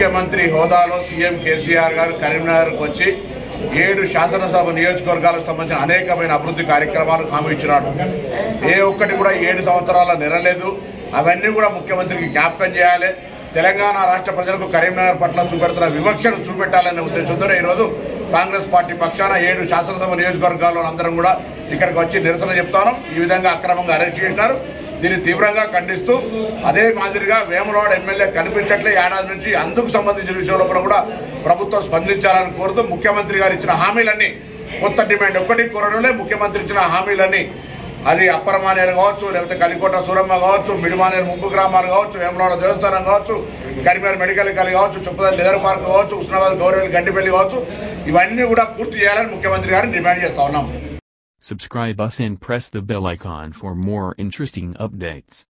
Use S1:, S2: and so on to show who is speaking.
S1: ముఖ్యమంత్రి హోదాలో సీఎం కేసీఆర్ గారు కరీంనగర్కు వచ్చి ఏడు శాసనసభ నియోజకవర్గాలకు సంబంధించిన అనేకమైన అభివృద్ధి కార్యక్రమాలకు హామీ ఇచ్చినాడు ఏ ఒక్కటి కూడా ఏడు సంవత్సరాల నెరలేదు అవన్నీ కూడా ముఖ్యమంత్రికి జ్ఞాపకం చేయాలి తెలంగాణ రాష్ట్ర ప్రజలకు కరీంనగర్ పట్ల చూపెడుతున్న వివక్షను చూపెట్టాలనే ఉద్దేశంతో ఈరోజు కాంగ్రెస్ పార్టీ పక్షాన ఏడు శాసనసభ నియోజకవర్గాల్లో అందరం కూడా ఇక్కడికి వచ్చి నిరసన చెప్తాను ఈ విధంగా అక్రమంగా అరెస్ట్ చేసినారు దీన్ని తీవ్రంగా ఖండిస్తూ అదే మాదిరిగా వేములవాడ ఎమ్మెల్యే కనిపించట్లే ఏడాది నుంచి అందుకు సంబంధించిన విషయంలో కూడా ప్రభుత్వం స్పందించాలని కోరుతూ ముఖ్యమంత్రి గారు ఇచ్చిన హామీలన్నీ కొత్త డిమాండ్ ఒక్కటి కోరడంలో ముఖ్యమంత్రి ఇచ్చిన హామీలన్నీ అది అప్పరమానేరు కావచ్చు లేకపోతే కలికోట సూరమ్మ కావచ్చు మిడిమానేరు ముంపు గ్రామాలు కావచ్చు వేములవాడ దేవస్థానం కావచ్చు కరిమేరు మెడికల్ కాలేజ్ కావచ్చు చుప్పదల్ లెదర్ పార్క్ కావచ్చు ఉస్నాబాద్ గౌరవ గండిపల్లి కావచ్చు ఇవన్నీ కూడా పూర్తి చేయాలని ముఖ్యమంత్రి గారిని డిమాండ్ చేస్తా ఉన్నాం
S2: Subscribe us and press the bell icon for more interesting updates.